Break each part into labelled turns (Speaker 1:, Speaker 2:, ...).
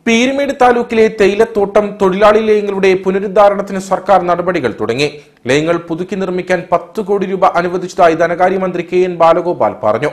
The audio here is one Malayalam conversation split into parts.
Speaker 1: പീരുമേട് താലൂക്കിലെ തേയിലത്തോട്ടം തൊഴിലാളി ലയങ്ങളുടെ പുനരുദ്ധാരണത്തിന് സർക്കാർ നടപടികൾ തുടങ്ങി ലയങ്ങൾ പുതുക്കി നിർമ്മിക്കാൻ പത്ത് കോടി രൂപ അനുവദിച്ചതായി ധനകാര്യമന്ത്രി കെ എൻ ബാലഗോപാൽ പറഞ്ഞു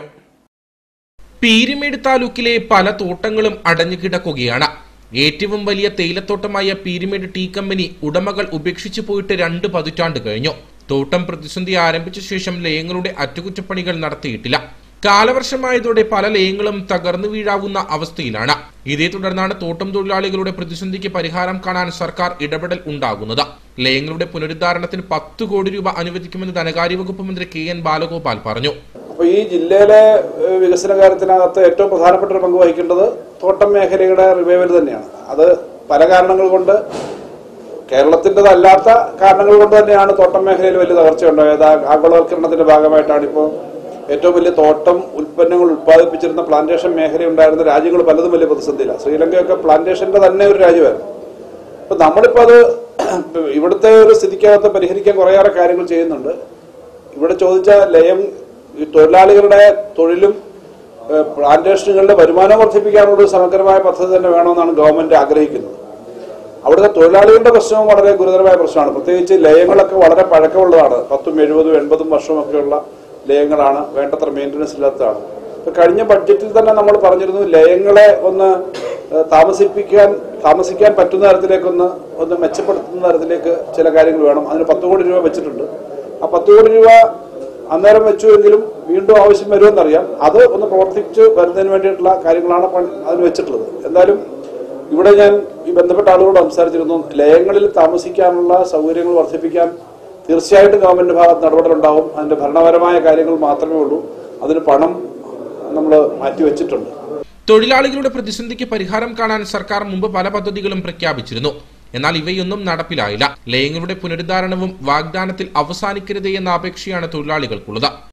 Speaker 1: പീരുമേട് താലൂക്കിലെ പല തോട്ടങ്ങളും അടഞ്ഞു കിടക്കുകയാണ് ഏറ്റവും വലിയ തേയിലത്തോട്ടമായ പീരുമേട് ടീ കമ്പനി ഉടമകൾ ഉപേക്ഷിച്ചു പോയിട്ട് രണ്ട് പതിറ്റാണ്ട് കഴിഞ്ഞു തോട്ടം പ്രതിസന്ധി ആരംഭിച്ച ശേഷം ലയങ്ങളുടെ അറ്റകുറ്റപ്പണികൾ നടത്തിയിട്ടില്ല കാലവർഷമായതോടെ പല ലയങ്ങളും തകർന്നു വീഴാവുന്ന അവസ്ഥയിലാണ് ഇതേ തുടർന്നാണ് തോട്ടം തൊഴിലാളികളുടെ പ്രതിസന്ധിക്ക് പരിഹാരം കാണാൻ സർക്കാർ ഇടപെടൽ ഉണ്ടാകുന്നത് ലയങ്ങളുടെ പുനരുദ്ധാരണത്തിന് പത്ത് കോടി രൂപ അനുവദിക്കുമെന്ന് ധനകാര്യ വകുപ്പ് മന്ത്രി കെ എൻ ബാലഗോപാൽ പറഞ്ഞു
Speaker 2: അപ്പോൾ ഈ ജില്ലയിലെ ഏഹ്, വികസന കാര്യത്തിനകത്ത് ഏറ്റവും പ്രധാനപ്പെട്ട ഒരു പങ്ക് വഹിക്കേണ്ടത് തോട്ടം മേഖലയുടെ റിവൈവൽ തന്നെയാണ് അത് പല കാരണങ്ങൾ കൊണ്ട് കേരളത്തിൻ്റെതല്ലാത്ത കാരണങ്ങൾ കൊണ്ട് തന്നെയാണ് തോട്ടം മേഖലയിൽ വലിയ തകർച്ചയുണ്ടായത് ആ- ആഗോളവൽക്കരണത്തിന്റെ ഭാഗമായിട്ടാണ് ഇപ്പോൾ ഏറ്റവും വലിയ തോട്ടം ഉൽപ്പന്നങ്ങൾ ഉത്പാദിപ്പിച്ചിരുന്ന പ്ലാന്റേഷൻ മേഖല ഉണ്ടായിരുന്ന രാജ്യങ്ങൾ പലതും വലിയ പ്രതിസന്ധിയിലാണ് ശ്രീലങ്കയൊക്കെ പ്ലാന്റേഷന്റെ തന്നെ ഒരു രാജ്യമായിരുന്നു അപ്പൊ നമ്മളിപ്പോ അത് ഇവിടുത്തെ ഒരു സ്ഥിതിക്കകത്ത് പരിഹരിക്കാൻ കുറേയേറെ കാര്യങ്ങൾ ചെയ്യുന്നുണ്ട് ഇവിടെ ചോദിച്ച ലയം ഈ തൊഴിലാളികളുടെ തൊഴിലും ഏഹ്, പ്ലാന്റേഷനുകളുടെ വരുമാനം വർദ്ധിപ്പിക്കാനുള്ള ഒരു സമഗ്രമായ പദ്ധതി തന്നെ വേണമെന്നാണ് ഗവൺമെന്റ് ആഗ്രഹിക്കുന്നത് അവിടുത്തെ തൊഴിലാളികളുടെ പ്രശ്നവും വളരെ ഗുരുതരമായ പ്രശ്നമാണ് പ്രത്യേകിച്ച് ലയങ്ങളൊക്കെ വളരെ പഴക്കമുള്ളതാണ് പത്തും എഴുപതും എൺപതും വർഷമൊക്കെയുള്ള ലയങ്ങളാണ് വേണ്ടത്ര മെയിൻ്റനൻസ് ഇല്ലാത്തതാണ് ഇപ്പൊ കഴിഞ്ഞ ബഡ്ജറ്റിൽ തന്നെ നമ്മൾ പറഞ്ഞിരുന്നു ലയങ്ങളെ ഒന്ന് ഏഹ്, താമസിപ്പിക്കാൻ താമസിക്കാൻ പറ്റുന്ന തരത്തിലേക്കൊന്ന് ഒന്ന് മെച്ചപ്പെടുത്തുന്ന തരത്തിലേക്ക് ചില കാര്യങ്ങൾ വേണം അതിന് പത്ത് കോടി രൂപ വെച്ചിട്ടുണ്ട് ആ പത്ത് കോടി രൂപ അന്നേരം വെച്ചുവെങ്കിലും വീണ്ടും ആവശ്യം വരുമെന്നറിയാം അത് ഒന്ന് പ്രവർത്തിച്ച് വരുന്നതിന് വേണ്ടിയിട്ടുള്ള കാര്യങ്ങളാണ് പണി- അതിന് വെച്ചിട്ടുള്ളത് എന്തായാലും ഇവിടെ ഞാൻ ഈ ബന്ധപ്പെട്ട ആളുകളോട് സംസാരിച്ചിരുന്നു ലയങ്ങളിൽ താമസിക്കാനുള്ള സൗകര്യങ്ങൾ വർദ്ധിപ്പിക്കാൻ തീർച്ചയായിട്ടും ഗവൺമെന്റ് ഭാഗത്ത് നടപടികളുണ്ടാവും അതിന്റെ ഭരണപരമായ കാര്യങ്ങൾ മാത്രമേ ഉള്ളൂ അതിന് പണം നമ്മൾ മാറ്റിവെച്ചിട്ടുണ്ട്
Speaker 1: തൊഴിലാളികളുടെ പ്രതിസന്ധിക്ക് പരിഹാരം കാണാൻ സർക്കാർ മുമ്പ് പല പദ്ധതികളും പ്രഖ്യാപിച്ചിരുന്നു എന്നാൽ ഇവയൊന്നും നടപ്പിലായില്ല ലയങ്ങളുടെ പുനരുദ്ധാരണവും വാഗ്ദാനത്തിൽ അവസാനിക്കരുതേ എന്ന അപേക്ഷയാണ് തൊഴിലാളികൾക്കുള്ളത്